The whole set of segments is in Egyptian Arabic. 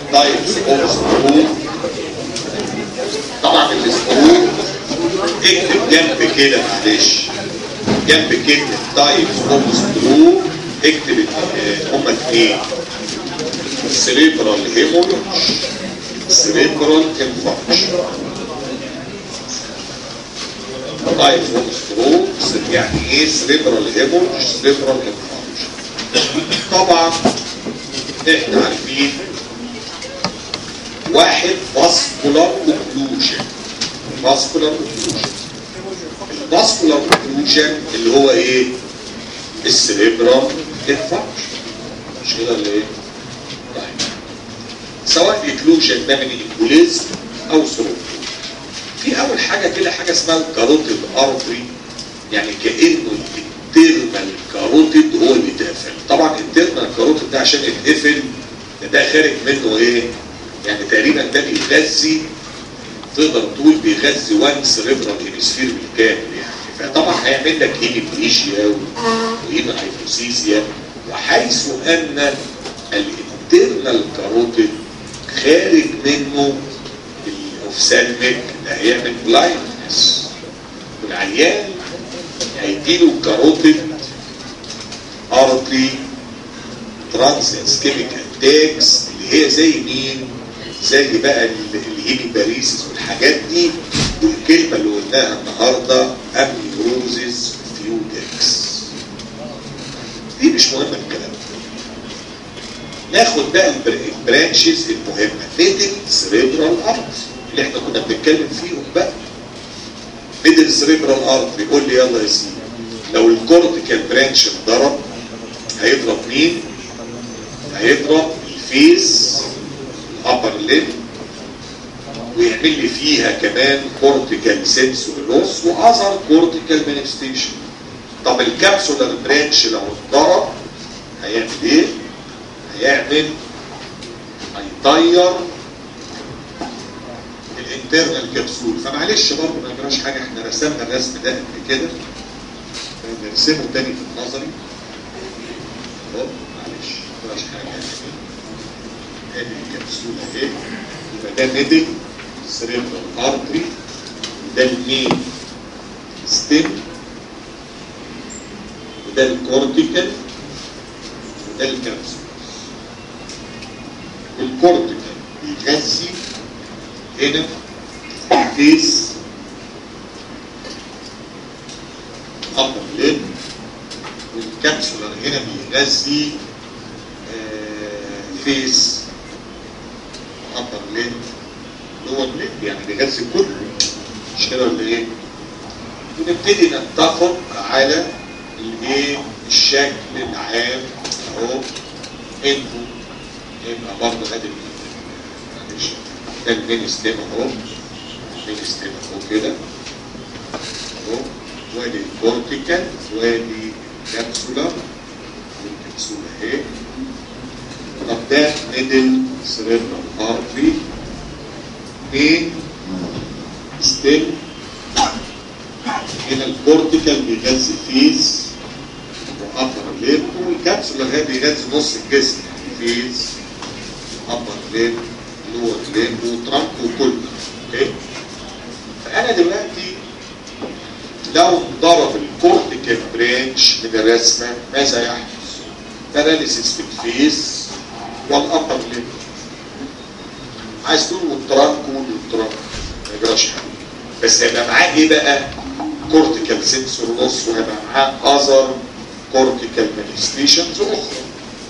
تايبس اوف سكرو طبعا السكرو اكتب جنب كده معلش جنب كلمة تايبس اوف سكرو اكتب اه، هما اثنين سريبرال هيموريج سريبرال انفاركشن تايبس اوف سكرو يعني ايه سريبرال هيموريج سريبرال انفاركشن طبعا احنا عارفين واحد فاسكولار اوكلوجن فاسكولار اوكلوجن الفاسكولار اوكلوجن اللي هو ايه السريبرال انفاركشن مش كده ولا ايه طيب سواء الاكلوجن ده من الامبوليزم او سروب في اول حاجه كده حاجه اسمها الكاروتيد ارتري يعني كانه الانترنال كاروتيد هو اللي اتقفل طبعا الانترنال كاروتيد ده عشان يتقفل ده, ده خارج منه ايه يعني تقريبا ده بيغذي تقدر تقول بيغذي وان سريبرال هيمسفير بالكامل يعني فطبعا هيعمل لك هيميبليشيا وهيموسيسيا وحيث ان الانترنال كاروتيد خارج منه الاوفسالميك ده هيعمل بلايندنس والعيان هيديله كاروتيد ارتري ترانس كيميكال تاكس اللي هي زي مين؟ زي بقى الهيميباريسيس والحاجات دي والكلمه اللي قلناها النهارده اميروزيس فيودكس دي مش مهمه الكلام ده ناخد بقى البر- البرانشز المهمه ميدل سريبرال ارت اللي احنا كنا بنتكلم فيهم بقى ميدل سريبرال ارت يقول لي يلا يا سيدي لو الكورتيكال برانش انضرب هيضرب مين؟ هيضرب الفيس الابر ليب ويعمل لي فيها كمان كورتيكال سنسور لوس واذر كورتيكال مانيفستيشن طب الكابسولار برانش لو اتضرب هيعمل ايه؟ هيعمل هيطير الانترنال كبسول فمعلش برضه ما يجراش حاجه احنا رسمنا الرسم ده قبل كده نرسمه تاني في النظري اهو معلش ما يجراش حاجه يعني ادي الكبسول اهي يبقى ده ميدل سريبرال ارتري وده المين ستيم وده الكورتيكال وده الكبسول الكورتيكال بيغذي هنا الفيس upper lid والكبسولر هنا بيغذي آه، فيس upper lid lower lid يعني بيغذي كله مش كده ولا ايه؟ ونبتدي نتفق على الايه الشكل العام اهو انفو يبقى برضه ادي معلش ده المين ستيم اهو المين ستيم اهو كده اهو وادي الكورتيكال وادي الكبسولة والكبسولة اهي طب ده ميدل سريبرال ارتري مين ستيم هنا الكورتيكال بيغذي فيز وابر ليب والكبسولة هي بيغذي نص الجسم يعني فيز ابر ليب لور ليب وترامب وكله اوكي فانا دلوقتي لو ضرب الكورتيكال برانش من الرسمه ماذا يحدث؟ باراليسيس في الفيس والابر ليب عايز تقول والترامب والترامب ما يجراش حاجه بس هيبقى معاه ايه بقى؟ كورتيكال سنسور نص وهيبقى معاه اذر كورتيكال مانيفستيشنز اخرى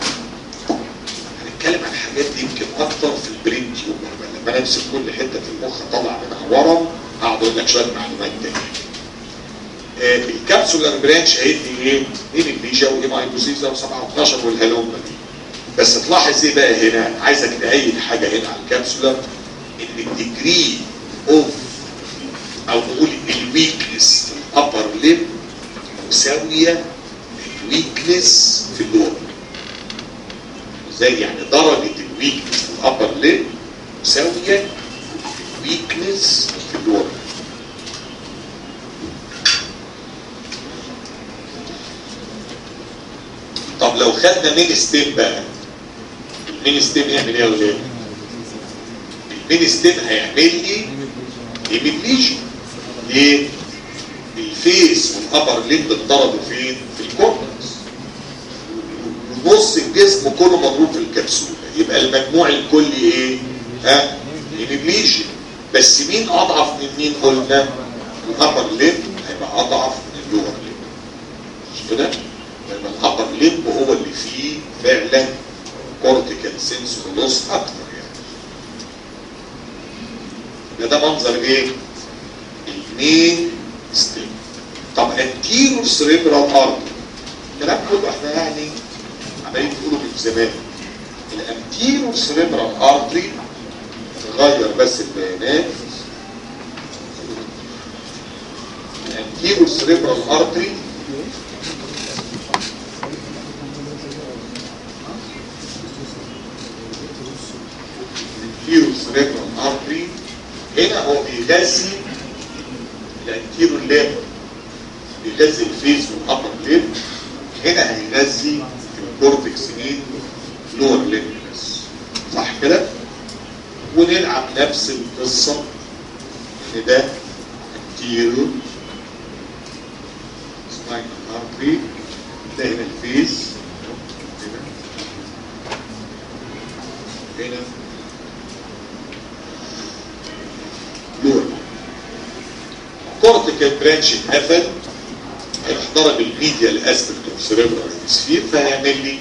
هنتكلم عن الحاجات دي يمكن اكتر في البرين تيومر لما انا امسك كل حته في المخ اطلع منها ورم هقعد اقول لك شويه معلومات تانيه آه الكابسولار برانش هيدي ايه؟ هيميبليجيا وهيمايبوسيزا و7 و12 والهلومه دي بس تلاحظ ايه بقى هنا؟ عايزك تأيد حاجه هنا على الكابسولار ان الديجري اوف او نقول الويكنس في الابر ليب مساويه الويكنس في اللور ازاي يعني درجه الويكنس في الابر ليب مساويه الويكنس في اللور طب لو خدنا مين ستيم بقى المين ستيم يعمل ايه يا ولاد المين ستيم هيعمل لي هيميبليجن ليه؟ الفيس والابر ليب اتضربوا فين؟ في الكورنكس نص الجسم كله مضروب في الكبسولة يبقى المجموع الكلي ايه؟ ها؟ هيميبليجن بس مين اضعف من مين قلنا؟ الابر ليب هيبقى اضعف من اللور ليب مش كده؟ يبقى الابر ليب هو اللي فيه فعلا كورتيكال سنسور لوس اكتر يعني ده ده منظر ايه؟ المين ستيم طب انتيرو سريبرال ارتري الكلام كله احنا يعني عمالين نقوله من زمان الانتيرو سريبرال ارتري نغير بس البيانات الانتيرو سريبرال ارتري الانتيرو سريبرال ارتري هنا هو بيغذي الانتيرو ليب بيغذي الفيس والابر ليب هنا هيغذي الكورتكس مين لور ليب بس صح كده ونلعب نفس القصه ان ده انتيرو سباينال ارتري ده هنا الفيس هنا هنا لور كورتيكال برانش اتقفل هيحضر بالميديا الاسبكت اوف سيريبرال هيمسفير فهيعمل لي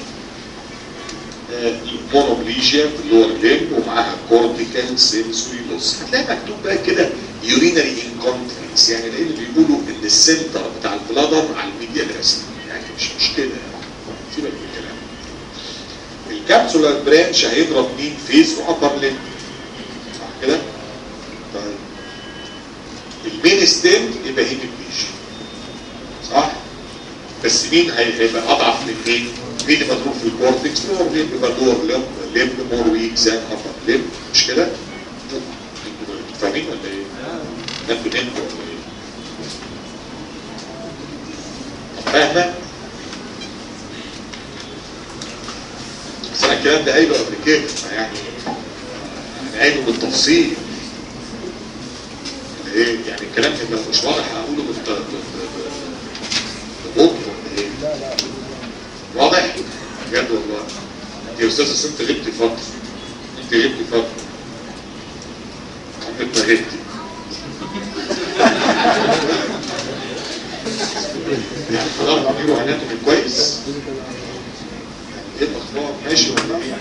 مونوبليجيا في اللور ليم ومعاها كورتيكال سنسوري لوس هتلاقي مكتوب بقى كده يورينري انكونترنس يعني لان بيقولوا ان السنتر بتاع البلادر على الميديا الاسبكت يعني مش مش كده سيبك من الكلام الكابسولار برانش هيضرب مين فيس وابر ليم صح كده؟ طيب المين ستيم يبقى هيميبليجيا صح بس مين هيبقى اضعف من مين مين اللي مضروب في الكورتكس لور ليب يبقى لور ليب ليب مور ويك زان ابر ليب مش كده انتوا فاهمين ولا ايه انتوا نمتوا ولا ايه طب فاهمه بس انا الكلام ده قايله قبل كده يعني انا قايله بالتفصيل ايه يعني الكلام اللي مش واضح هقوله بالت... ببطء ولا ايه؟ لا لا واضح؟ بجد والله انت يا استاذ أصل انت غبتي فتره انت غبتي فتره عمرك ما غبتي يعني حضرت نيرو اناتومي كويس ايه الاخبار ماشي ولا ايه؟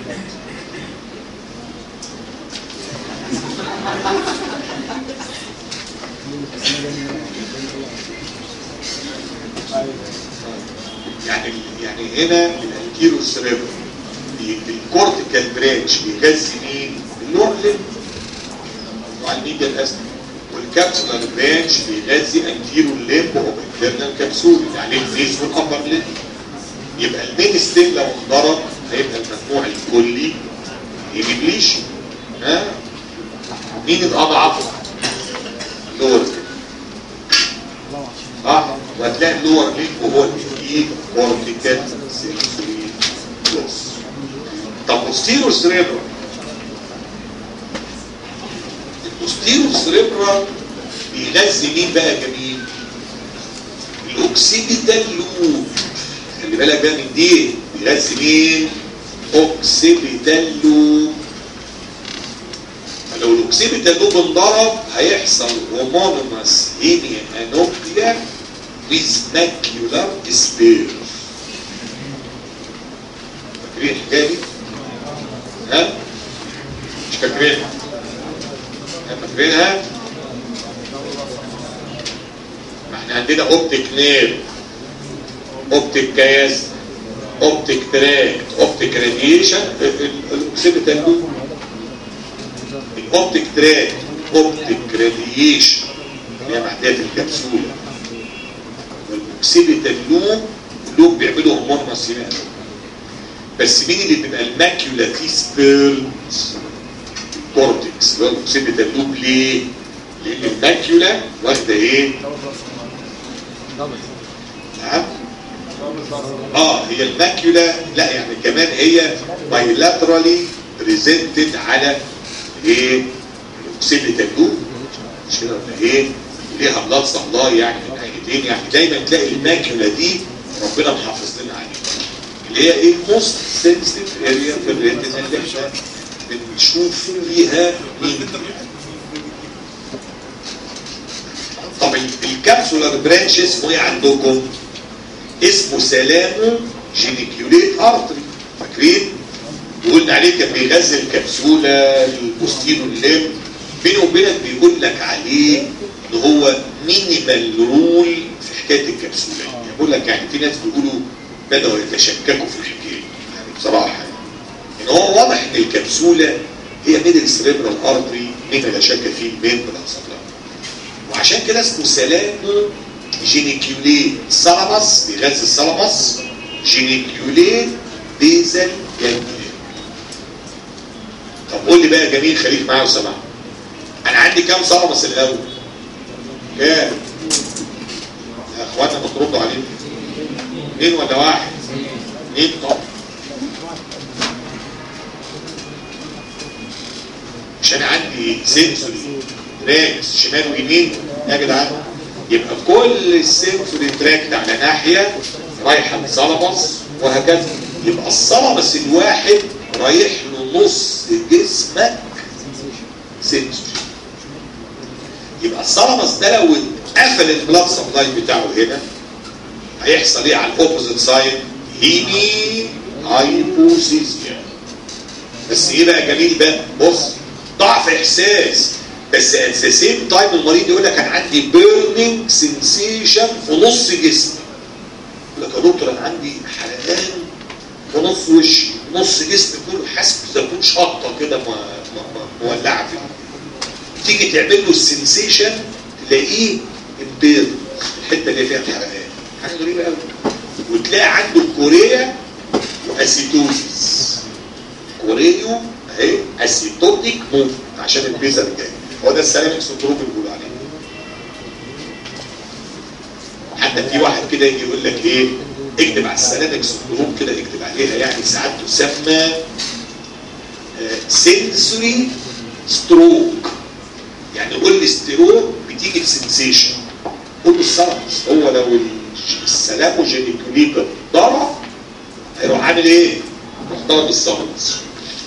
يعني يعني هنا الانتيرو سيريبرال الكورتيكال برانش بيغذي مين؟ اللور ليمب وعلى الميديا الاسفل والكابسولار برانش بيغذي انتيرو ليمب وانترنال كابسول يعني الفيس والابر ليمب يبقى المين ستيم لو انضرب هيبقى المجموع الكلي يجيبليش ها مين الاضعف؟ اللور ليمب صح وهتلاقي اللور ليمب هو اللي فيه كورتيكال سنسوري لوس طب بوستيرو سريبرال البوستيرو سريبرال بيغذي مين بقى يا جميل الاوكسيديتال لوب خلي بالك بقى من دي بيغذي مين اوكسيديتال لوب فلو الاوكسيديتال لوب انضرب هيحصل هومونوماس هيميا انوكليا with macular sphere فاكرين الحكايه دي؟ ها؟ مش فاكرينها؟ ها، فاكرينها؟ ما احنا عندنا اوبتيك نير اوبتيك كياس اوبتيك تراك اوبتيك راديشن الاوكسيديتال لوب الاوبتيك تراك اوبتيك راديشن اللي هي محدده في الكبسوله والاوكسيديتال لوب لوب بيعملوا هرمون مصيري بس مين اللي بيبقى الماكيولا تي سبيرت كورتكس اللي هو الاوكسيديتال لوب ليه؟ لان الماكيولا واخده ايه؟ نعم اه هي الماكيولا لا يعني كمان هي بايلاترالي بريزنتد على ايه اوكسيبيتال لوب مش كده ولا ايه ليها بلاد سبلاي يعني من ناحيتين يعني دايما تلاقي الماكيولا دي ربنا محافظ لنا عليها اللي هي ايه موست سنسيتيف اريا في الريتنا اللي احنا بنشوف فيها مين طب الكابسولار برانش اسمه ايه عندكم؟ اسمه سلامو جينيكيوليت ارتري فاكرين؟ وقلنا عليه كان بيغذي الكبسوله البوستيرو الليم بينه وبينك بيقول لك عليه ان هو مينيمال رول في حكايه الكبسوله يعني بيقول لك يعني في ناس بيقولوا بداوا يتشككوا في الحكايه يعني بصراحه يعني ان هو واضح ان الكبسوله هي ميدل سريبرال ارتري مما لا شك فيه الميمبران سبلاي وعشان كده اسمه سلامو جينيكيوليت سلامس بيغذي السلامس جينيكيوليت بيزل جانجليا طب قول لي بقى يا جميل خليك معايا وسامعني انا عندي كام سلامس الاول كام يا اخوانا ما تردوا علينا اثنين ولا واحد اثنين طب مش انا عندي سنسوري تراكس شمال ويمين يا جدعان يبقى كل السنسوري تراكت على ناحيه رايحه للسلمس وهكذا يبقى السلمس الواحد رايح له نص جسمك سنسوري يبقى السلمس ده لو قفل البلاد سبلاي بتاعه هنا هيحصل ايه على الاوبوزيت سايد هيمي هايبوسيزيا بس ايه بقى جميل بقى بص ضعف احساس بس ات ذا سيم تايم المريض يقول لك انا عندي بيرنينج سنسيشن في نص جسمي يقول لك يا دكتور انا عندي حرقان في نص وشي نص جسمي كله حاسس زي ما شطه كده مولعه فيه تيجي تعمل له السنسيشن تلاقيه امبير الحته اللي فيها الحرقان حاجه غريبه قوي وتلاقي عنده كوريا واسيتوزيس كوريو اهي اسيتوتيك موف عشان البيزا اللي جاي هو ده السيراميك سندروم اللي بيقولوا عليه حتى في واحد كده يجي يقول لك ايه اكتب على السيراميك سندروم كده اكتب عليها يعني ساعات تسمى سنسوري ستروك يعني قول لي ستروك بتيجي في سنسيشن قول له السلامس هو لو السلاموجينيكوليكا ضرب هيروح عامل ايه؟ يروح ضرب السلامس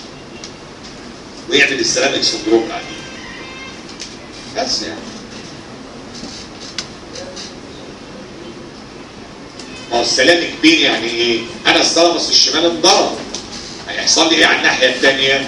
ويعمل السيراميك سندروم بعدين بس يعني ما هو السلامك بين يعني ايه؟ انا السلامس الشمال انضرب هيحصل لي ايه على الناحيه الثانيه؟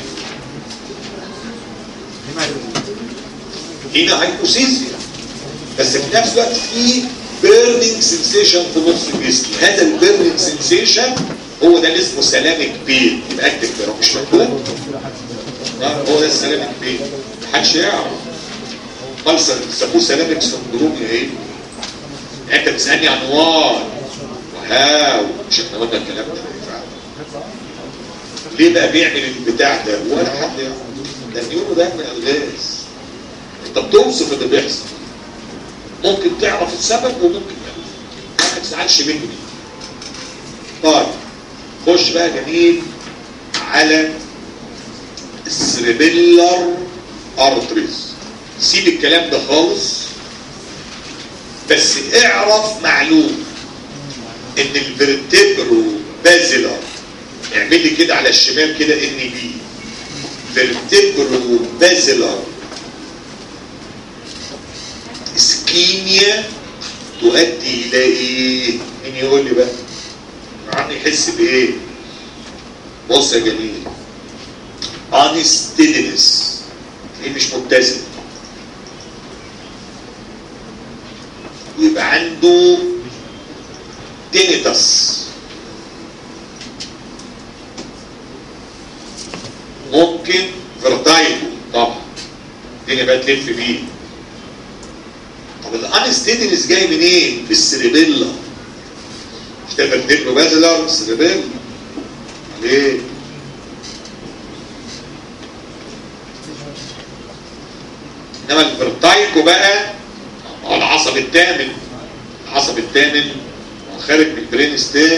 هنا هايبوسيزيا بس في نفس الوقت في بيرنينج سنسيشن في نص الجسم هذا البيرنينج سنسيشن هو ده اللي اسمه سلامك بين يبقى اكتب كده مش مكتوب هو ده السلامك بين محدش يعرف قال بيسموه سلامك سندروم يا ايه انت بتسالني عن نوار وهاو مش احنا قلنا الكلام ده ليه بقى بيعمل البتاع ده ولا حد يعرف ده النيورو ده من الغاز انت بتوصف اللي بيحصل ممكن تعرف السبب وممكن لا ما تزعلش مني طيب خش بقى جميل على السريبيلر ارتريز سيب الكلام ده خالص بس اعرف معلومه ان الفرتبرو بازلر اعمل لي كده على الشمال كده ان بي فيرتبرو بازلر اسكيميا تؤدي الى ايه مين يقول لي بقى عم يحس بايه بص يا جميل انستيدنس تلاقيه مش متزن ويبقى عنده تينيتس ممكن فيرتايجو طبعا الدنيا بقى تلف بيه طب الانستيدنس جاي منين؟ في السريبيلا مش ده فيرتيبرو بازلر سريبيلا ليه؟ انما الفيرتايجو بقى هو العصب الثامن العصب الثامن خارج من البرين ستيم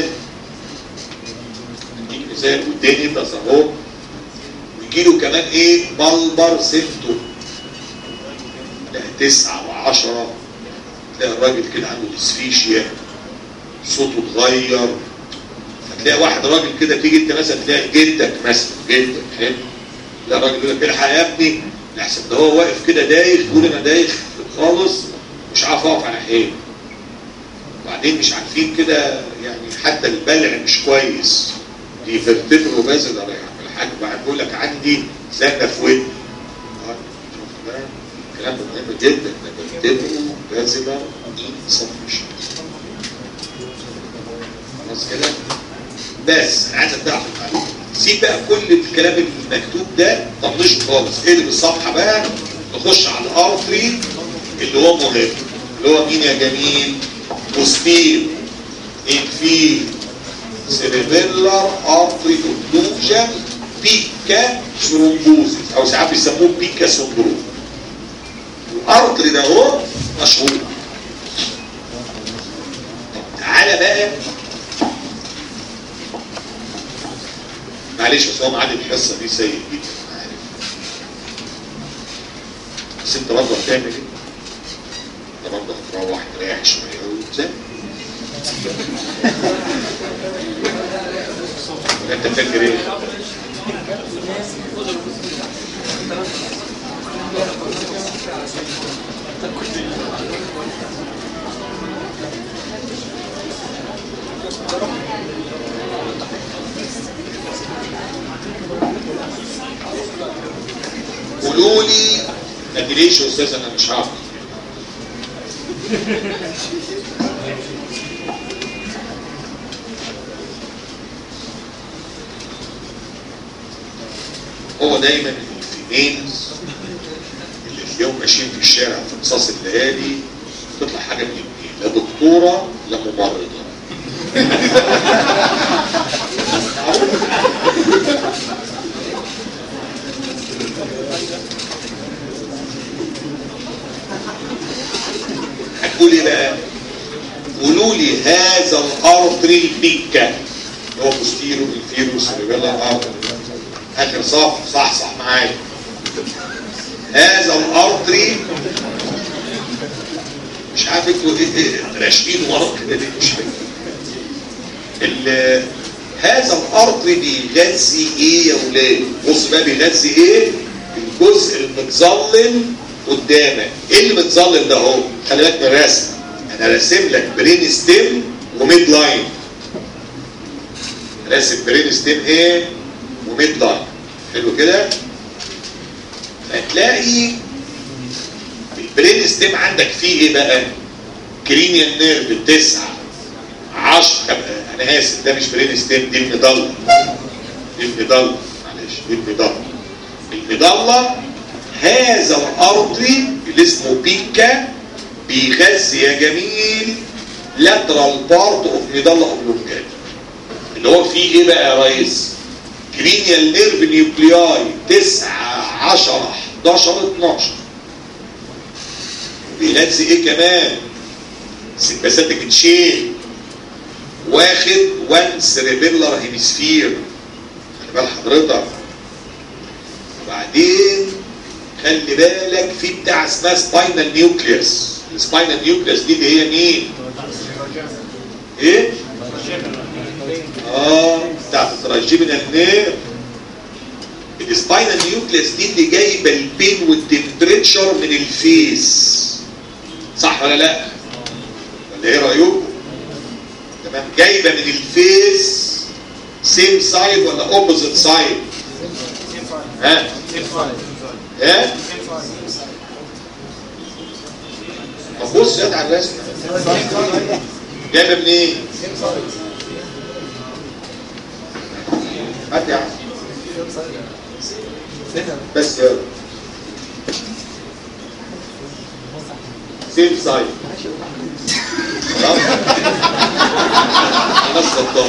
اديك مثال والتاني ده اهو ويجي له كمان ايه بلبر سيمتوم تسعة وعشرة تلاقي الراجل كده عنده ديسفيشيا صوته اتغير فتلاقي واحد راجل كده تيجي انت مثلا تلاقي جدك مثلا جدك حلو لا راجل يقول لك الحق يا ابني لحسن ده هو واقف كده دايخ يقول انا دايخ خالص مش عارف اقف على حيل وبعدين مش عارفين كده يعني حتى البلع مش كويس دي فيرتبرو بازل يا الحاج بعد بيقول لك عندي زنه في ودني آه، شوف بقى الكلام ده مهم جدا ده فيرتبرو بازل انسفشن خلاص كده بس انا عايزك تعرف المعلومه سيب بقى كل الكلام المكتوب ده طنشه خالص اقلب الصفحه بقى نخش على الارتري اللي هو مهم اللي هو مين يا جميل بوستير انفير سيريبيلر ارتري اوكلوجن بيكا ثرومبوزيس او ساعات بيسموه بيكا سندروم الارتري ده هو مشهور طب تعالى بقى معلش بس هو معاد الحصه دي سيء جدا أنا عارف بس انت برضه هتعمل ايه؟ انت برضه هتروح تريح شويه وتذاكر ولا انت فاكر ايه؟ قولوا لي ما تجيليش يا استاذ انا مش هعرف هو دايما الفيميلز اللي اليوم ماشيين في الشارع في قصاص الليالي تطلع حاجه من الاثنين لا دكتوره لا ممرضه هتقول ايه بقى؟ قولوا لي هذا الارتري البيكا اللي هو بوستيرو انفيرو سيريبيلا ارتري اخر صف صح صح معايا هذا الارتري مش عارف انتوا ايه ايه راشقين ورا كده ليه مش فاهم ال- هذا الارتري بيغذي ايه يا ولاد بص بقى بيغذي ايه الجزء المتظلل قدامك ايه اللي متظلل ده اهو خلي بالك من الرسم انا راسم لك برين ستيم وميد لاين راسم برين ستيم ايه وميد لاين حلو كده هتلاقي البرين ستيم عندك فيه ايه بقى كرينيال نيرف التسعة عشر انا اسف ده مش برين ستيم دي المضلة دي المضلة معلش دي المضلة المضلة هذا الارضي اللي اسمه بيكا بيغذي يا جميل لاترال بارت اوف مضلة اوبلونجات اللي هو فيه ايه بقى يا ريس كرينيال نيرف نيوكلياي 9 10 11 12 بيغذي ايه كمان سمباثيك تشين واخد وان سيريبيلر هيمسفير خلي بال حضرتك وبعدين خلي بالك في بتاع اسمها سباينال نيوكليوس السباينال نيوكليوس دي اللي هي مين؟ ايه؟ اه بتاعت التراجيمينال نير السباينال نيوكليوس دي اللي جايبه البين والتمبريتشر من الفيس صح ولا لا؟ ولا ايه رايكم؟ تمام جايبه من الفيس سيم سايد ولا اوبوزيت سايد؟ ها؟ ها؟ طب بص يا على الرسم جايبه منين؟ هات يا عم بس يلا سيم سايد خلاص خلاص غلطان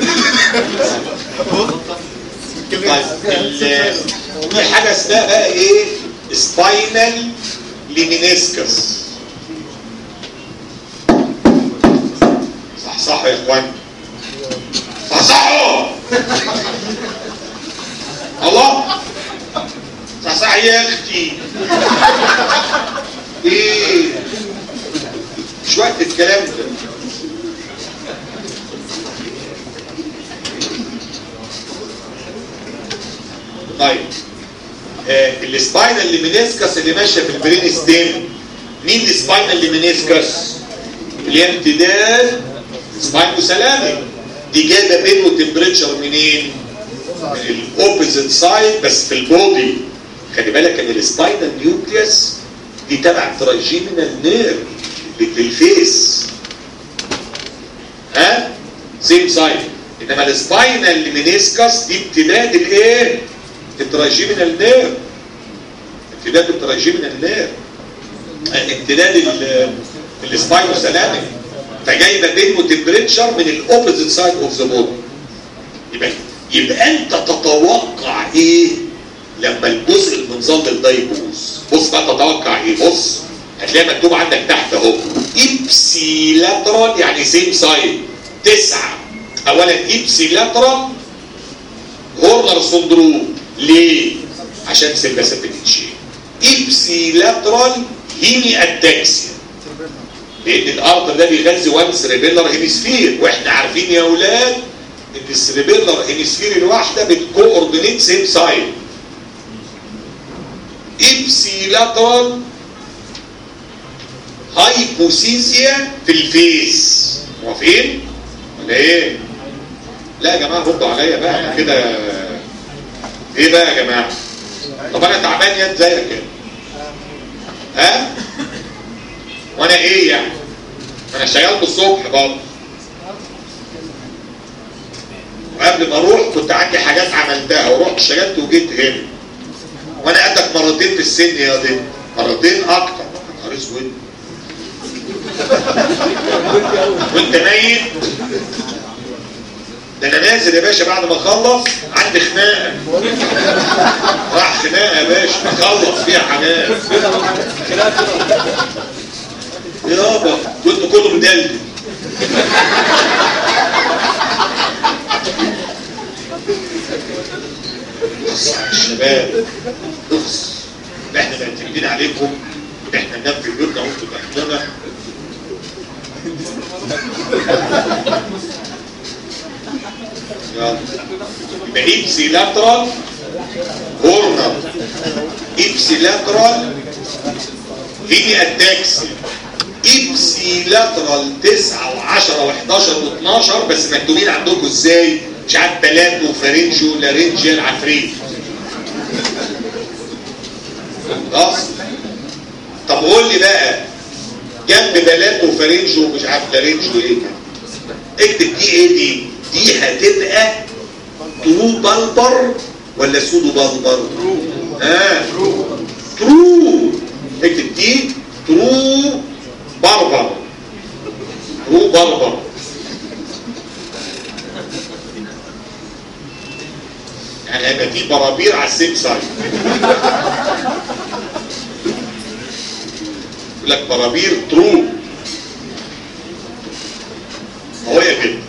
طيب ال- في حاجه اسمها بقى ايه سباينال ليمينيسكس صح صح يا اخوان صح صح الله صح صح يا اختي ايه الكلام ده طيب آه السباينال ليمينيسكس اللي ماشيه في البرين ستيم مين السباينال ليمينيسكس اللي هي امتداد سباينو سلامي دي جايبه بينه تمبريتشر منين؟ من الاوبوزيت سايد بس في البودي خلي بالك ان السباينال نيوكليوس دي تبع تراجيمينال نير في الفيس ها سيم سايد انما السباينال ليمينيسكس دي امتداد الايه؟ التراجيمينال نير امتداد التراجيمينال نير امتداد السباينو سلامي فجايبه بينه تمبريتشر من الاوبوزيت سايد اوف ذا بودي يبقى يبقى انت تتوقع ايه لما الجزء المنظمل ده يبوظ بص بقى تتوقع ايه بص هتلاقي مكتوب عندك تحت اهو ايبسي لاترال يعني سيم سايد تسعة اولا ايبسي لاترال هورنر سندروم ليه عشان سيلفاسابيتشي ايبسي لاترال هيمي اتاكسيا لان الارض ده بيغذي وان سريبيلر هيمسفير واحنا عارفين يا اولاد ان السريبيلر هيمسفير الواحده بتكوردينيت سيم سايد ابسي لاترال هايبوسيزيا في الفيس موافقين ولا ايه لا يا جماعه ردوا عليا بقى انا كده ايه بقى يا جماعه طب انا تعبان يد زيك كده ها وانا ايه يعني انا شغال بالصبح برضه وقبل ما اروح كنت عندي حاجات عملتها ورحت اشتغلت وجيت هنا وانا قدك مرتين في السن يا دي مرتين اكتر نهار اسود وانت ميت ده انا نازل يا باشا بعد ما اخلص عندي خناقه راح خناقه يا باشا اخلص فيها حاجات يابا كنت كله مدلل بص على الشباب بص احنا معتمدين عليكم ان احنا ننام في بيوتنا وانتم تحتنا يلا يبقى ايبسي لاترال هورنر ايبسي لاترال هيني اتاكسي ايبسي لاترال 9 و10 و11 و12 بس مكتوبين عندكم ازاي مش عارف بلاد وفرنجو لارنجيا العفريت خلاص طب قول لي بقى جنب بلاد وفرنجو مش عارف لارنجو ايه اكتب دي ايه دي دي هتبقى ترو بلبر ولا سودو بلبر اه ترو اكتب دي ترو بربر ترو بربر يعني هيبقى في برابير على السيم سايد يقول لك برابير ترو هو يا كده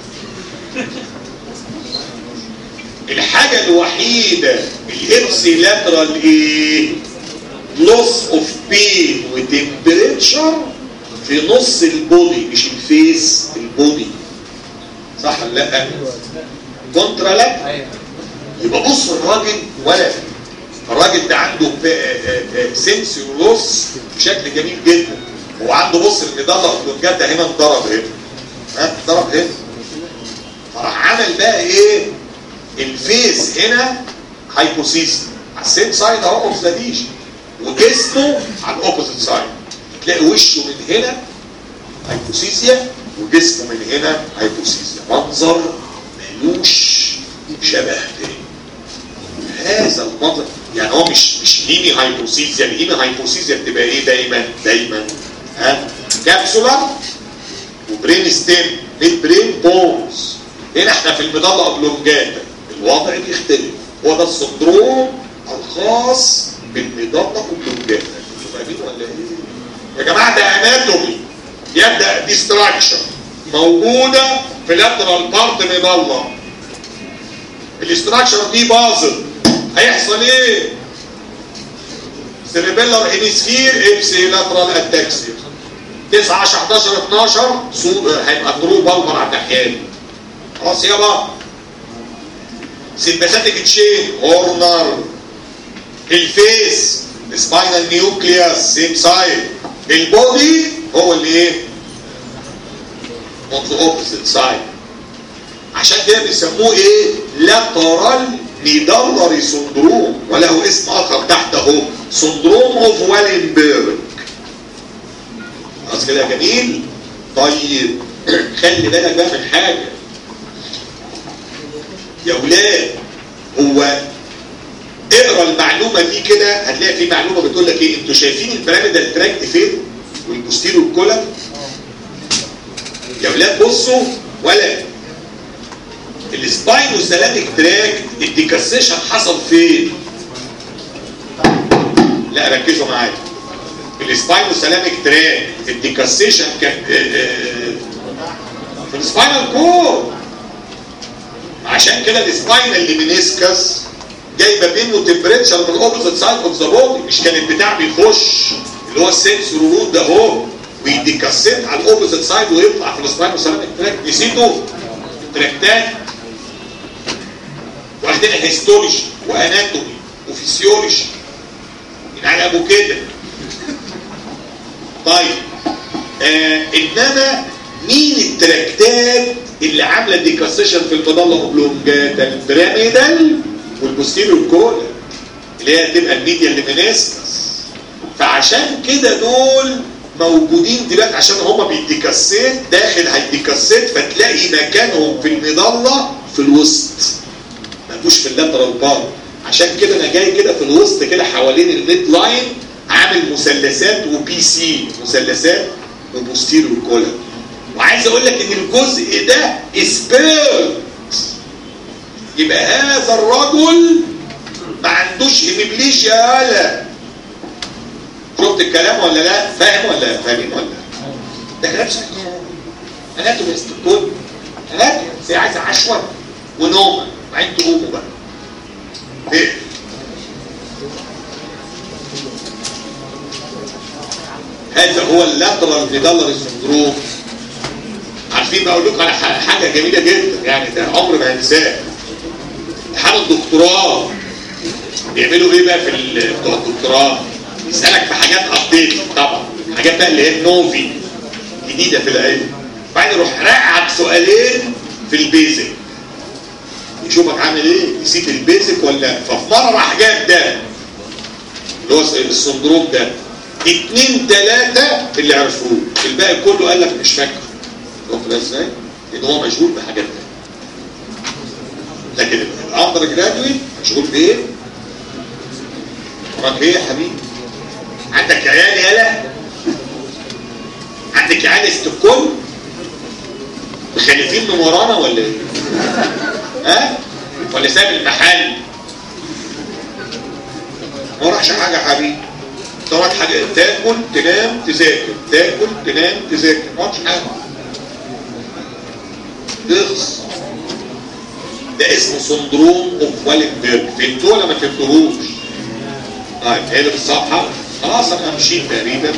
الحاجة الوحيدة الابسي لاترال ايه لوس اوف بين وتمبريتشر في نص البودي مش الفيس البودي صح ولا لا كونترا لا يبقى بص الراجل ولا الراجل ده عنده سنسي ولوس بشكل جميل جدا هو عنده بص المدلة والجد هنا انضرب هنا ها انضرب هنا فراح عمل بقى ايه الفيس هنا هايبوسيس على السيم سايد اهو اوف ذا ديش وجسمه على الاوبوزيت سايد تلاقي وشه من هنا هايبوسيسيا وجسمه من هنا هايبوسيسيا منظر ملوش شبه تاني هذا المنظر يعني هو مش مش هيمي هايبوسيزيا الهيمي هايبوسيزيا بتبقى ايه دايما دايما ها كابسولار وبرين ستيم ميد برين بونز هنا احنا في المضله اوبلونجاتا الوضع بيختلف هو ده السندروم الخاص بالمضله اوبلونجاتا انتوا فاهمين ولا ايه؟ يا جماعه ده اناتومي يبدا ديستراكشن موجوده في لاترال بارت مضله الاستراكشر دي باظت هيحصل ايه سيريبيلر هيمسفير ابسي لاترال اتاكسيا 9 10 11 12 صو- هيبقى ضروب بالمر على الناحيه دي خلاص يابا سيمباثيك تشين هورنر الفيس سباينال نيوكليوس سيم سايد البودي هو اللي ايه on the opposite side عشان كده بيسموه ايه لاترال ميدلري سندروم وله اسم اخر تحت اهو سندروم اوف والنبرج خلاص كده يا جميل طيب خلي بالك بقى من حاجه يا ولاد هو اقرا المعلومه دي كده هتلاقي في معلومه بتقول لك ايه انتوا شايفين البيراميدال تراكت فين والبوستيريو الكولم يا ولاد بصوا ولا السباينوسالاميك تراكت الديكاسيشن حصل فين لا ركزوا معايا السباينوسالاميك تراكت الديكاسيشن كان آه، آه، في السباينال كور عشان كده السباينال ليمينيسكس جايبه منه تمبريتشر من الاوبوزيت سايد اوف ذا بودي مش كان البتاع بيخش اللي هو السنسور رود ده اهو ويديكاسيت على الاوبوزيت سايد ويطلع في السباينوسالاميك تراكت نسيتوا التراكتات واخدين هيستولوجي واناتومي وفسيولوجي من على ابو كده طيب آه انما مين التراكتات اللي عامله ديكاسيشن في المظله اوبلونجاتا البيراميدال والبوستيريور كولا اللي هي تبقى الميديا ليمينيسكس فعشان كده دول موجودين دلوقتي عشان هما بيديكاسيت داخل هيديكاسيت فتلاقي مكانهم في المظله في الوسط ملوش في اللاترال بار عشان كده انا جاي كده في الوسط كده حوالين الميد لاين عامل مثلثات وبي سي مثلثات وبوستيريور كولم وعايز اقول لك ان الجزء ده سبيرت يبقى هذا الرجل ما عندوش هيمبليشيا يالا شفت الكلام ولا لا فاهم ولا فاهمين ولا ده كلام سهل اناتومي استكون اناتومي بس هي عايزه عشوه ونوم وبعدين تقوموا بقى ايه هذا هو اللاترال ميدالري سندروم عارفين بقول لكم على ح- حاجه جميله جدا يعني ده عمر ما هنساه امتحان الدكتوراه بيعملوا ايه بقى في ال- بتوع الدكتوراه يسالك في حاجات ابديت طبعا حاجات بقى اللي هي نوفي جديده في العلم بعدين يروح راقعك سؤالين في البيزك يشوفك عامل ايه نسيت البيزك ولا لا ففي مره راح جاب ده اللي هو السندروم ده اتنين تلاتة اللي عرفوه الباقي كله قال لك مش فاكر شوف ده ازاي؟ لان هو مشغول بحاجات تانية لكن الاندر جرادويت مشغول بايه؟ وراك ايه يا حبيبي؟ عندك عيال يالا؟ عندك عيال استكون؟ مخالفين من ورانا ولا ايه؟ ها؟ ولا ساب المحل؟ ما وراكش حاجه يا حبيبي وراك حاجه تاكل تنام تذاكر تاكل تنام تذاكر ما وراكش حاجه تخص ده اسمه سندروم اوف والنبرج فهمتوه ولا ما فهمتوهوش؟ طيب هي اللي بالصفحه خلاص انا مشيت تقريبا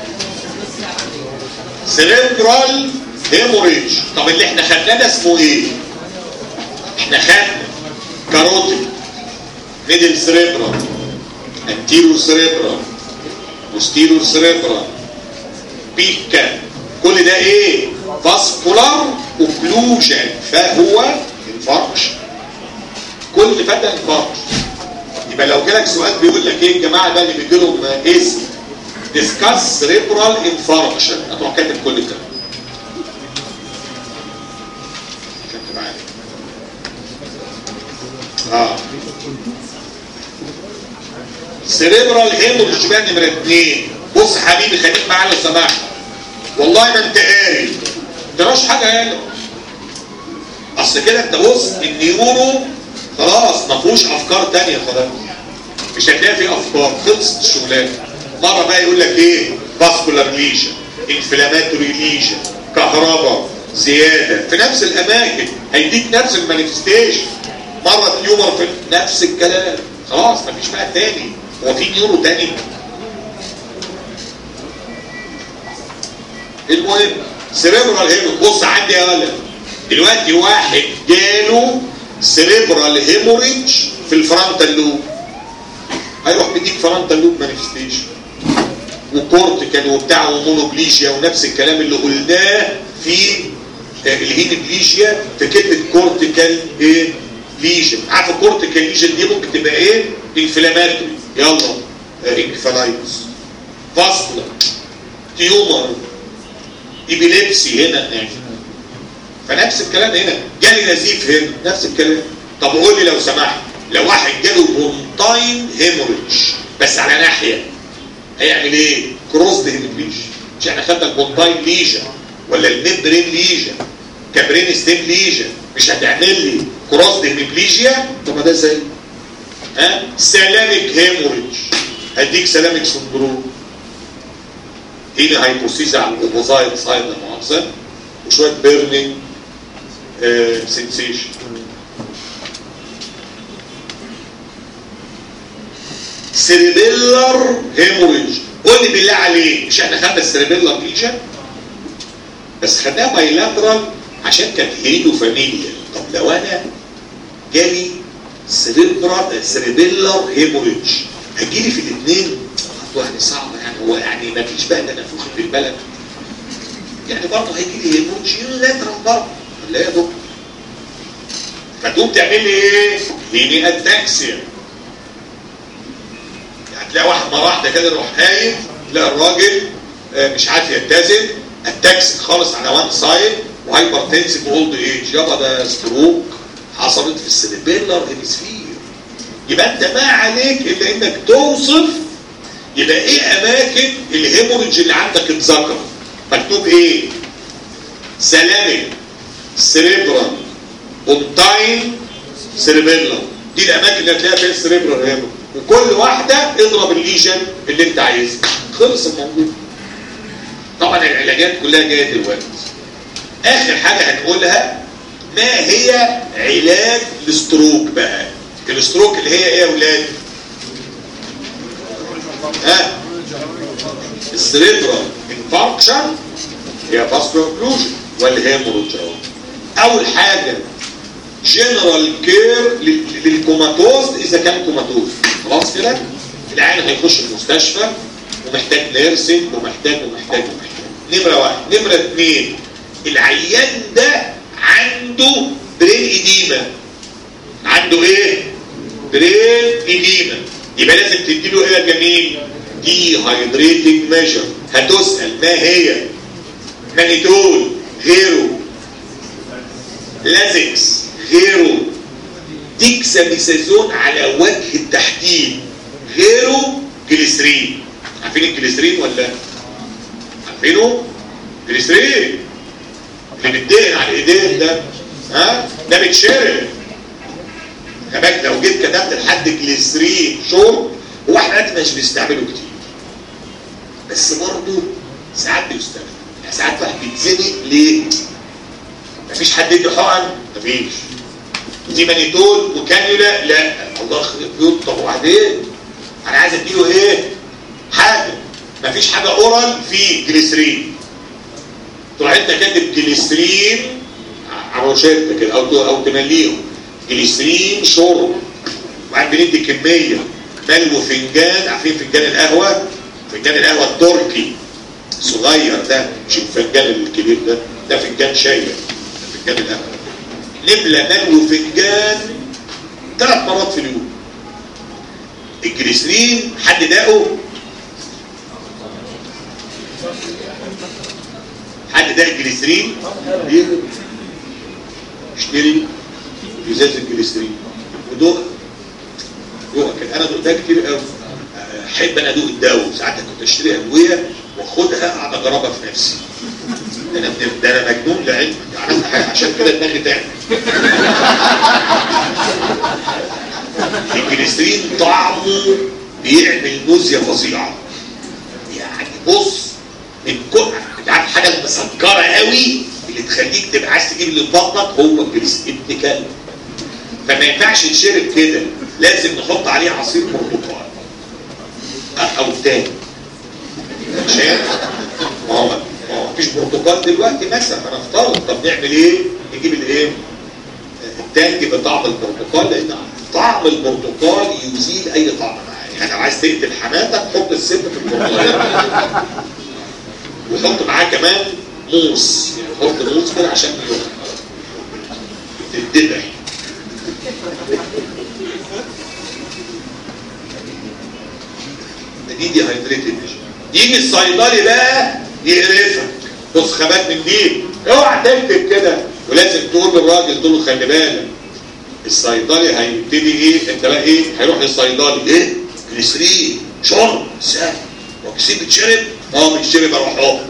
سيريبرال هيموريج طب اللي احنا خدناه ده اسمه ايه؟ احنا خدنا كاروتيد ميدل سيريبرال انتيرو سيريبرال بوستيرو سيريبرال بيكا كل ده ايه؟ فاسكولار اوكلوجن فهو انفاركشن كل اللي فات ده انفاركشن يبقى لو جالك سؤال بيقول لك ايه الجماعه ده اللي بيجي لهم اسم ديسكاس سيريبرال انفاركشن هتروح كاتب كل الكلام عشان تبقى عارف اه سيريبرال هيموريج بقى نمره اثنين بص حبيبي خليك معايا لو سمحت والله ما انت قاري ما تقراش حاجه هنا اصل كده انت بص النيورو خلاص ما فيهوش افكار تانية خلاص مش هتلاقي فيه افكار خلصت الشغلانه مره بقى يقول لك ايه فاسكولار ليجن انفلاماتوري ليجن كهرباء زياده في نفس الاماكن هيديك نفس المانيفستيشن مره تيومر في نفس الكلام خلاص مفيش بقى تاني هو في نيورو تاني المهم سيريبرال هيموريج بص عندي يا ولد دلوقتي واحد جاله سيريبرال هيموريج في الفرونتال لوب هيروح بيديك فرونتال لوب مانيفستيشن وكورتيكال وبتاع ومونوبليجيا ونفس الكلام اللي قلناه في الهيموبليجيا في كلمه كورتيكال ايه ليجن عارف الكورتيكال ليجن دي ممكن تبقى ايه انفلاماتوري يلا انكفالايتس فاسكولار تيومر ايبيليبسي هنا يعني فنفس الكلام هنا جالي نزيف هنا نفس الكلام طب قول لي لو سمحت لو واحد جاله بونتاين هيموريدج بس على ناحيه هيعمل ايه كروس هيموريدج مش احنا خدنا البونتاين ليجن ولا الميمبرين ليجن كابرين ستيم ليجن مش هتعمل لي كروس هيموبليجيا طب ما ده زي ها سلامك هيموريدج هديك سلامك سندروم هنا هيبوسيزا على الاوبوزايت سايد لا مؤاخذه وشويه بيرنينج آه سنسيشن سيريبيلر هيموريدج قول لي بالله عليك مش احنا خدنا السيريبيلر ليجن بس خدناها بايلاترال عشان كانت هيريدو فاميليا طب لو انا جالي سيريبرال سيريبيلر هيموريدج هتجيلي في الاثنين يعني صعبه يعني هو يعني ما فيش بقى نفوخ في البلد يعني برضه هيجي لي هيموريدج يونيلاترال برضه ولا يا دكتور فتقوم تعمل لي ايه؟ ليني اتاكسيا يعني تلاقي واحد مره واحده كده يروح قايم تلاقي الراجل مش عارف يتزن التاكسي خالص على وان سايد وهايبر تنسيف اولد ايج يابا ده ستروك حصلت في السيربيلر هيمسفير يبقى انت ما عليك الا انك توصف يبقى ايه اماكن الهيموريدج اللي عندك اتذكر مكتوب ايه سلامك سريبرال بونتاين سريبيلر دي الاماكن اللي هتلاقيها فيها السريبرال هيموريدج وكل واحده اضرب الليجن اللي انت عايزها خلص الموضوع طبعا العلاجات كلها جايه دلوقتي اخر حاجه هنقولها ما هي علاج الستروك بقى الستروك اللي هي ايه يا اولاد ها السريبرال انفاركشن هي فاسكولار اوكلوجن والهيموريدج اول حاجه جنرال كير للكوماتوز اذا كان كوماتوز خلاص كده العيان هيخش المستشفى ومحتاج نيرسنج ومحتاج ومحتاج ومحتاج نمره واحد نمره اثنين العيان ده عنده برين اديمه عنده ايه برين اديمه يبقى لازم تديله ايه يا جميل دي هايدريتنج ميجر هتسال ما هي مانيتول غيره لازكس غيره ديكساميثازون على وجه التحديد غيره جليسرين عارفين الجليسرين ولا عارفينه جليسرين اللي بيتدهن على الايدين ده ها ده بيتشرب كمان لو جيت كتبت لحد جليسرين شرب هو احنا دلوقتي مش بنستعمله كتير بس برضه ساعات بيستخدم يعني ساعات واحد بيتزنق ليه؟ مفيش حد يدي حقن؟ مفيش دي مانيتول وكانيولا لا الله يخرب بيوت طب وبعدين انا عايز اديله ايه؟ حاجه مفيش حاجه اورال في جليسرين تروح انت كاتب جليسرين على روشته كده او او تمليهم جليسرين شرب وبعدين بندي كميه ملو فنجان عارفين فنجان القهوه فنجان القهوه التركي صغير ده مش الفنجان الكبير ده ده فنجان شاي فنجان القهوه نملى ملو فنجان ثلاث مرات في اليوم الجليسرين حد داقه حد داق الجليسرين اشتري ازازه الجليسرين ودوق دوق كان انا دقتها كتير قوي احب انا ادوق الدواء ساعات كنت اشتري ادويه واخدها اقعد اجربها في نفسي ده انا ده انا مجنون لعلمك عملت حاجه عشان كده دماغي تعمل الجليسرين طعمه بيعمل نوزيا فظيعه يعني بص من كل انت عارف الحاجه المسكره قوي اللي تخليك تبقى عايز تجيب اللي في بطنك هو الجليسرين ابن كلب فما ينفعش تشرب كده لازم نحط عليه عصير برتقال او تاني عشان ما هو ما هو مفيش برتقال دلوقتي مثلا هنفترض طب نعمل ايه؟ نجيب الايه؟ التانج بطعم البرتقال لان طعم البرتقال يزيل اي طعم معاه يعني لو عايز تقتل حماتك حط السم في البرتقال وحط معاه كمان موس يعني حط موس كده عشان تتذبح دي دي هايدريتد يجي الصيدلي بقى يقرفك بص خبات من دي اوعى تكتب كده ولازم تقول للراجل تقول له خلي بالك الصيدلي هيبتدي ايه انت بقى ايه هيروح للصيدلي ايه جليسرين شرب سهل وكسيب بتشرب اه بيتشرب اروح اهو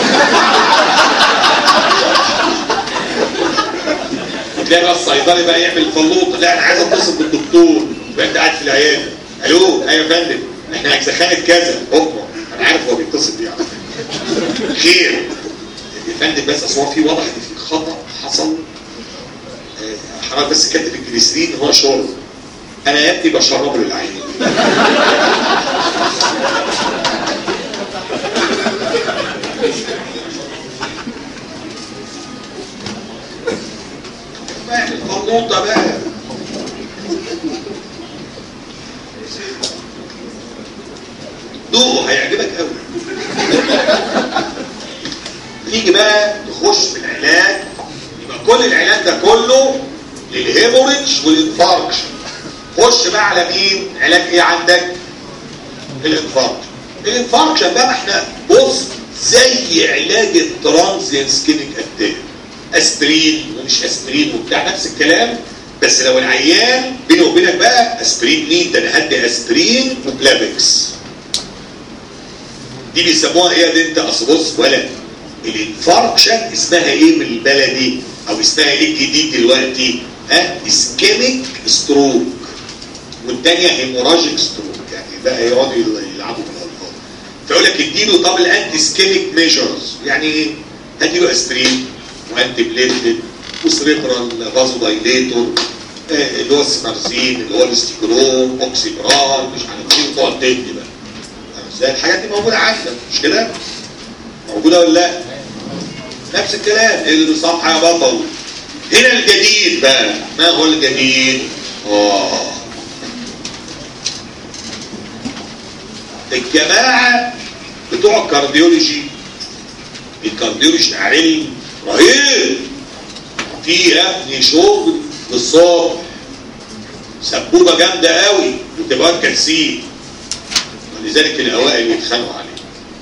وتلاقي بقى الصيدلي بقى يعمل فلوطه لا انا عايز اتصل بالدكتور يبقى انت قاعد في العياده الو ايوه يا فندم احنا اجزخانه كذا هوبا انا عارف هو بيتصل بيه على فكره خير يا فندم بس اصل هو في واضح ان في خطا حصل آه، حضرتك بس كاتب الجليسرين هو شرب انا يا ابني بشربه للعين بقى الفلوطه بقى دوقه هيعجبك قوي تيجي بقى تخش في العلاج يبقى كل العلاج ده كله للهيموريدج والانفاركشن خش بقى على مين علاج ايه عندك الانفاركشن الانفاركشن بقى احنا بص زي علاج الترانزيان سكينك اتاك اسبرين ومش اسبرين وبتاع نفس الكلام بس لو العيان بيني وبينك بقى اسبرين مين ده انا هدي اسبرين وبلافكس دي بيسموها ايه دي انت اصل بص ولا الانفاركشن اسمها ايه من البلدي او اسمها ايه الجديد دلوقتي ها اسكيميك ستروك والتانية هيموراجيك ستروك يعني بقى يقعدوا يلعبوا في الالفاظ فيقول لك اديله طب الانتي سكيميك ميجرز يعني ايه؟ اديله اسبرين وانتي بليتد وسريبرال فازو دايليتور آه، اللي هو السمارزين اللي هو الاستيكرون اوكسيبرال مش عارف ايه وتقعد تدي بقى ازاي الحاجات دي موجوده عندك مش كده؟ موجوده ولا لا؟ نفس الكلام الصفحه يا بطل هنا الجديد بقى ما هو الجديد؟ اه الجماعه بتوع الكارديولوجي الكارديولوجي علم رهيب في يا ابني شغل للصبح سبوبه جامده قوي وتبقى كالسين ولذلك الاوائل يتخانقوا عليه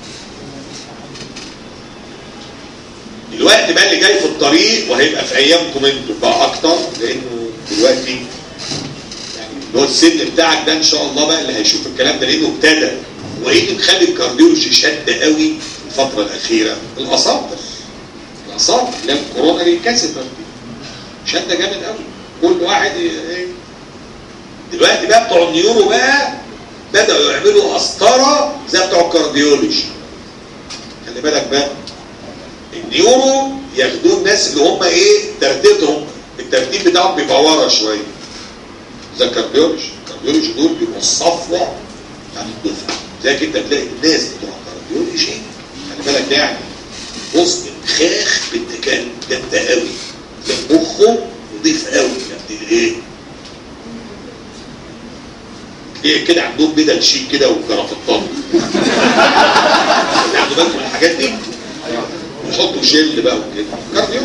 الوقت بقى اللي جاي في الطريق وهيبقى في ايامكم انتوا بقى اكتر لانه دلوقتي يعني اللي هو السن بتاعك ده ان شاء الله بقى اللي هيشوف الكلام ده لانه ابتدى وايه اللي مخلي الكارديولوجي شد قوي الفتره الاخيره الاصابع الاصابع اللي هي الكورونا دي كسبت شد جامد قوي كل واحد ايه دلوقتي بقى بتوع النيورو بقى بدأوا يعملوا قسطرة زي بتوع الكارديولوجي خلي بالك بقى النيورو ياخدوه الناس اللي هم ايه ترتيبهم الترتيب بتاعهم بيبقى ورا شويه زي الكارديولوجي الكارديولوجي دول بيبقوا الصفوه بتاعت الدفعه زي كده تلاقي الناس بتوع الكارديولوجي خلي بالك يعني بص خاخ بالتكال جامده قوي تلاقي مخه نضيف قوي يعني ايه ايه كده عندهم بدل شيك كده وكرافتات عندوا بالكم من الحاجات دي ويحطوا جل بقى وكده كارديو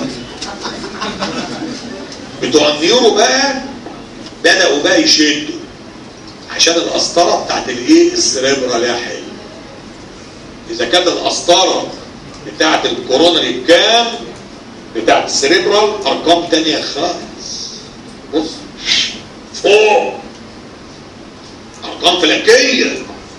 بتوع النيورو بقى بدأوا بقى يشدوا عشان القسطرة بتاعت الايه السريبرا ليها حل اذا كانت القسطرة بتاعت الكورونا بكام بتاعت السريبرال ارقام تانية خالص بص فوق ارقام فلكيه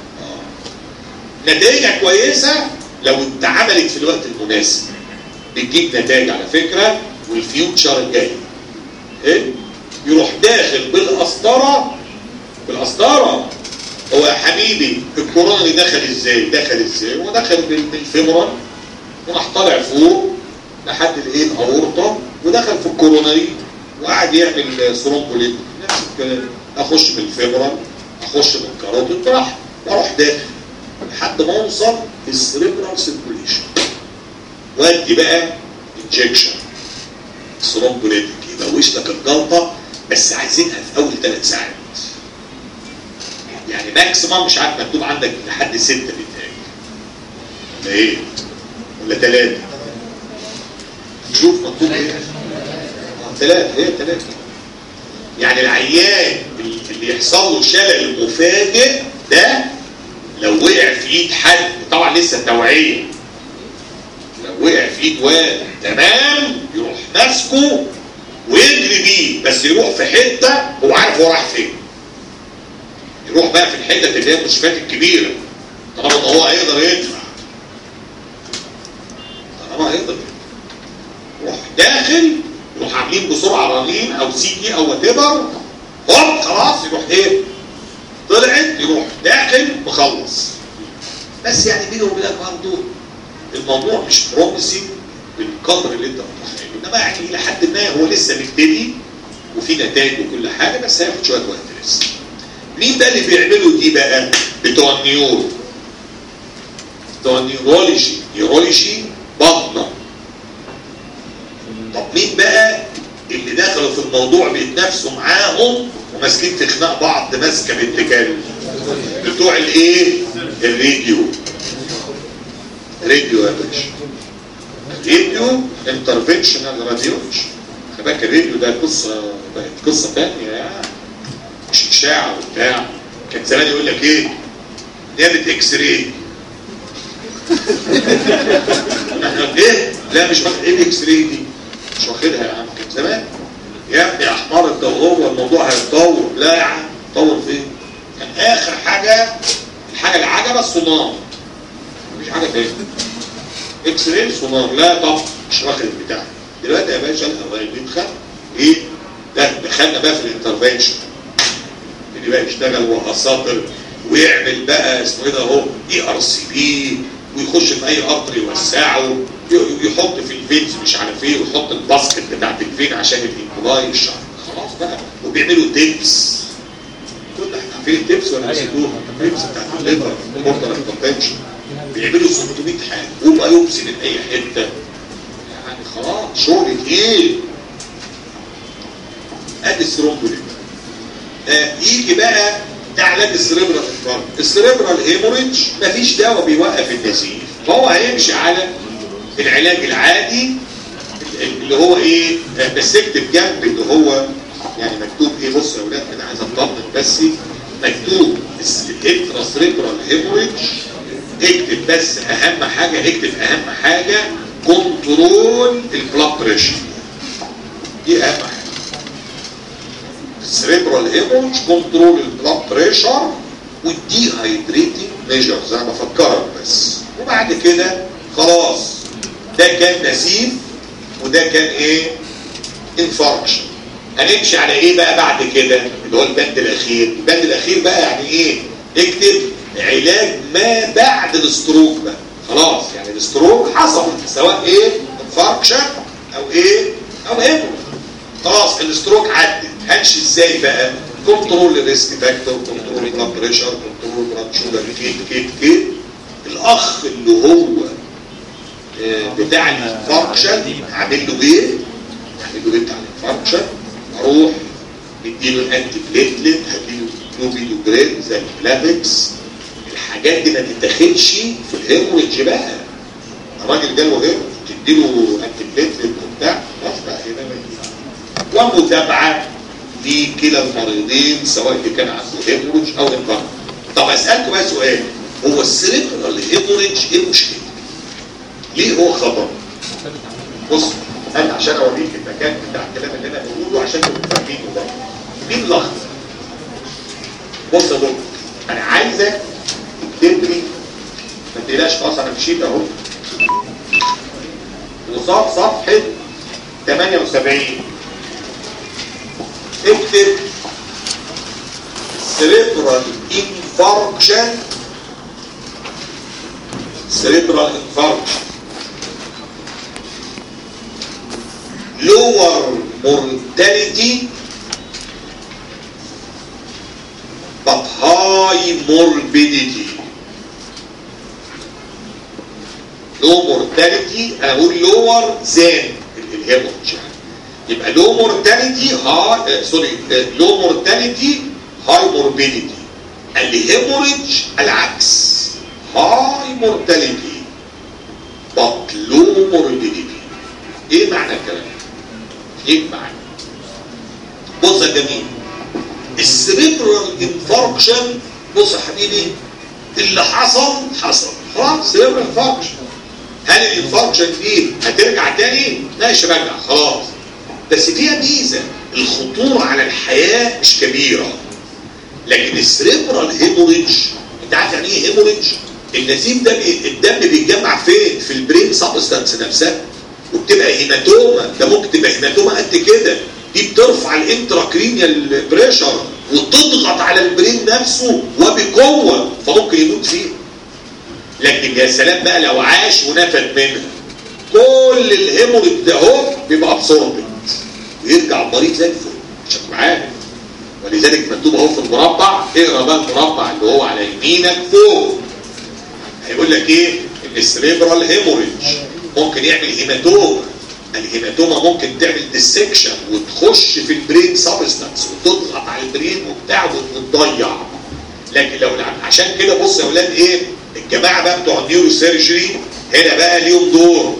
نتائج كويسه لو اتعملت في الوقت المناسب بتجيب نتائج على فكره والفيوتشر الجاي ايه يروح داخل بالقسطره بالقسطره هو يا حبيبي الكورونا اللي دخل ازاي دخل ازاي هو دخل بالفيمورال وراح طالع فوق لحد الايه الاورطه ودخل في الكوروناري وقعد يعمل ثرومبوليت نفس الكلام اخش بالفيمورال اخش من كاروتيد راح واروح داخل لحد ما اوصل للسريبرال سيركوليشن وادي بقى انجكشن ثرومبوليتيك يبوش لك الجلطه بس عايزينها في اول ثلاث ساعات يعني ماكسيمم مش عارف مكتوب عندك لحد ستة بالتالي ولا ايه؟ ولا ثلاثة شوف مكتوب ايه؟ آه، ثلاثة هي ثلاثة يعني العيان اللي يحصل له شلل مفاجئ ده لو وقع في ايد حد طبعا لسه التوعية لو وقع في ايد واد تمام يروح ماسكه ويجري بيه بس يروح في حتة هو عارف هو رايح فين يروح بقى في الحتة اللي هي المستشفيات الكبيرة طالما ان هو هيقدر يدفع طالما هيقدر يدفع يروح داخل يروح عاملين بسرعة رنين او سي تي او وات ايفر هوب خلاص يروح ايه طلعت يروح داخل مخلص بس يعني بيني وبينك برضه الموضوع مش بروميسنج بالقدر اللي انت متخيله انما يعني الى حد ما هو لسه بيبتدي وفي نتائج وكل حاجه بس هياخد شويه وقت لسه مين بقى اللي بيعملوا دي بقى بتوع النيورو بتوع النيورولوجي نيورولوجي بطنه طب مين بقى اللي دخلوا في الموضوع بيتنافسوا معاهم وماسكين في خناق بعض ماسكه بنت كلب بتوع الايه الراديو راديو يا باشا راديو انترفنشنال راديولوجي خلي بالك الراديو ده قصه بقت قصه ثانيه يعني مش اشاعه وبتاع كان زمان يقول لك ايه نيابه اكس راي احنا ايه لا مش واخد ايه الاكس راي دي مش واخدها يا عم كان زمان يا ابني احمر انت وهو الموضوع هيتطور لا يا عم طور فين كان اخر حاجه الحاجه اللي عجبه الصناعه مش حاجه تاني اكس راي سونار لا طب مش واخد البتاع دلوقتي يا باشا الاوائل بيدخل ايه ده دخلنا بقى في الانترفنشن اللي بقى يشتغل واساطر ويعمل بقى اسمه ايه ده اهو اي ار سي بي ويخش في اي قطر يوسعه ي- يحط في الفينز مش عارف ايه ويحط الباسكت بتاعت الفين عشان الانكولاي الشعر خلاص بقى وبيعملوا تيبس كل احنا عارفين التيبس ولا نسيتوها التيبس بتاعت الليفر بورتال انترفنشن بيعملوا 600 حاجه وبايوبسي من اي حته يعني خلاص شغل تقيل ادي الثرومبوليت آه يجي بقى ده علاج السريبرال انفاركت السريبرال هيموريدج مفيش دواء بيوقف النزيف فهو هيمشي على العلاج العادي اللي هو ايه آه، بس اكتب جنب اللي هو يعني مكتوب ايه بص يا اولاد انا عايز اطمن بس مكتوب الانترا سريبرال هيموريدج اكتب بس اهم حاجه اكتب اهم حاجه كنترول البلاد بريشر دي اهم حاجه السريبرال هيموريدج كنترول البلاد بريشر والدي هايدريتنج ميجرز انا بفكرك بس وبعد كده خلاص ده كان نزيف وده كان ايه انفاركشن هنمشي على ايه بقى بعد كده اللي هو البند الاخير البند الاخير بقى يعني ايه اكتب علاج ما بعد الستروك بقى خلاص يعني الستروك حصل سواء ايه انفاركشن او ايه او هيموريدج خلاص الستروك عدت همشي ازاي بقى كنترول الريسك فاكتور كنترول البلاد بريشر كنترول بلاد شوجر كيت كيت كيت الاخ اللي هو آه، بتاع الانفاركشن عامل له ايه عامل له ايه بتاع الانفاركشن اروح مديله الانتي بليتلت هديله نوبيدو جريد زي البلافكس الحاجات دي ما تتاخدش في الهيموريدج بقى الراجل جاله هيموريدج تديله انتي بليتلت وبتاع خلاص بقى هنا ما ينفعش. ومتابعه لكلا المريضين سواء اللي كان عنده هيموريدج او انفاركت طب اسالكم بقى سؤال هو السيريبرال هيموريدج ايه مشكلته؟ ليه هو خطر؟ بص انا عشان اوريك المكان بتاع الكلام اللي انا بقوله عشان تبقوا فاهمينه ده مين لخص؟ بص يا دكتور انا عايزك تكتب لي ما تقلقش خلاص انا مشيت اهو وصاد صفحه 78 اكتب cerebral infarction cerebral infarction lower mortality but high morbidity لو مورتاليتي انا بقول لور زان الهيموريدج يعني يبقى لو مورتاليتي ها سوري لو مورتاليتي هاي موربيديتي الهيموريدج العكس هاي مورتاليتي but low morbidity ايه معنى الكلام ايه معنى بص يا جميل السريبرال انفاركشن بص يا حبيبي اللي حصل حصل خلاص سريبرال انفاركشن هل الانفاركشن دي هترجع تاني؟ ماشي رجع خلاص بس فيها ميزه الخطوره على الحياه مش كبيره لكن السريبرال هيموريدج انت عارف يعني ايه هيموريدج؟ النزيف ده بي... الدم بيتجمع فين؟ في البرين سبستانس نفسها وبتبقى هيماتوما ده ممكن تبقى هيماتوما قد كده دي بترفع الانتراكرينيال بريشر وتضغط على البرين نفسه وبقوه فممكن يموت فيه لكن يا سلام بقى لو عاش ونفد منها كل الهيموريد ده اهو بيبقى ابسوربنت ويرجع المريض زي الفل مش عارف ولذلك مكتوب اهو في المربع اقرا بقى المربع اللي هو على يمينك فوق هيقول لك ايه ان السريبرال هيموريدج ممكن يعمل هيماتوما الهيماتوما ممكن تعمل ديسكشن وتخش في البرين سبستانس وتضغط على البرين وبتاع وتضيع لكن لو عشان كده بص يا اولاد ايه الجماعه بقى بتوع النيورو سيرجري هنا بقى ليهم دور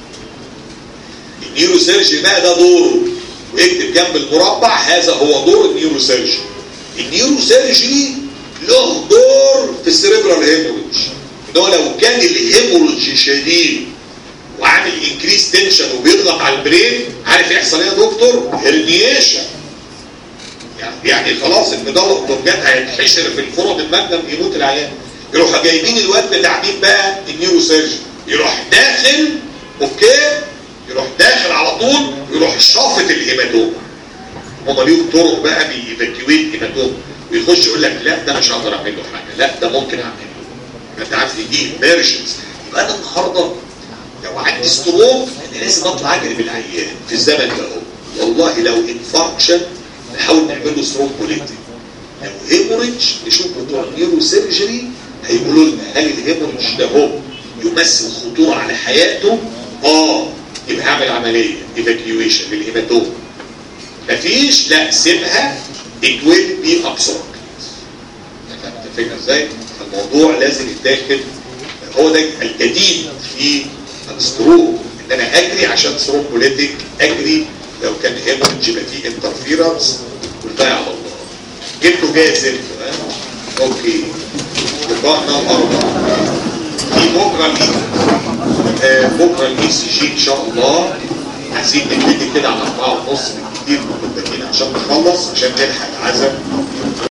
النيورو سيرجري بقى ده دوره واكتب جنب المربع هذا هو دور النيورو سيرجري النيورو سيرجري له دور في السريبرال هيموريدج ان هو لو كان الهيموريدج شديد وعامل انكريس تنشن وبيضغط على البرين عارف يحصل ايه يا دكتور؟ هرنيشن يعني يعني خلاص المدور الدرجات هيتحشر في الفرد المجنم يموت العيان يروح جايبين الواد بتاع مين بقى النيورو سيرجن يروح داخل اوكي يروح داخل على طول ويروح شافط الهيماتوما هما ليهم طرق بقى بيفاكيويت هيماتوما ويخش يقول لك لا ده مش هقدر اعمل له حاجه لا ده ممكن اعمل له انت عارف دي ايمرجنس يبقى انا النهارده لو عندي ستروك انا لازم اطلع اجري بالعيان في الزمن ده اهو والله لو انفاركشن نحاول نعمل له ستروك بوليتيك لو هيموريدج نشوف بتوع النيورو سيرجري هيقولوا لنا هل الهيموريدج ده هو يمثل خطوره على حياته؟ اه يبقى اعمل عمليه ايفاكيويشن للهيماتوم مفيش لا سيبها it will be absorbed انت فاهم ازاي؟ الموضوع لازم يتاخد هو ده الجديد في الستروك ان انا اجري عشان ستروك بوليتيك اجري لو كان هيموريدج يبقى فيه انترفيرنس والباقي على الله جبته جاهز انت ها؟ اوكي لقائنا الاربعاء في بكره الاي آه بكره الاي سي جي ان شاء الله عايزين نبتدي كده على 4 ونص بالكتير مقدمين عشان نخلص عشان نلحق العزم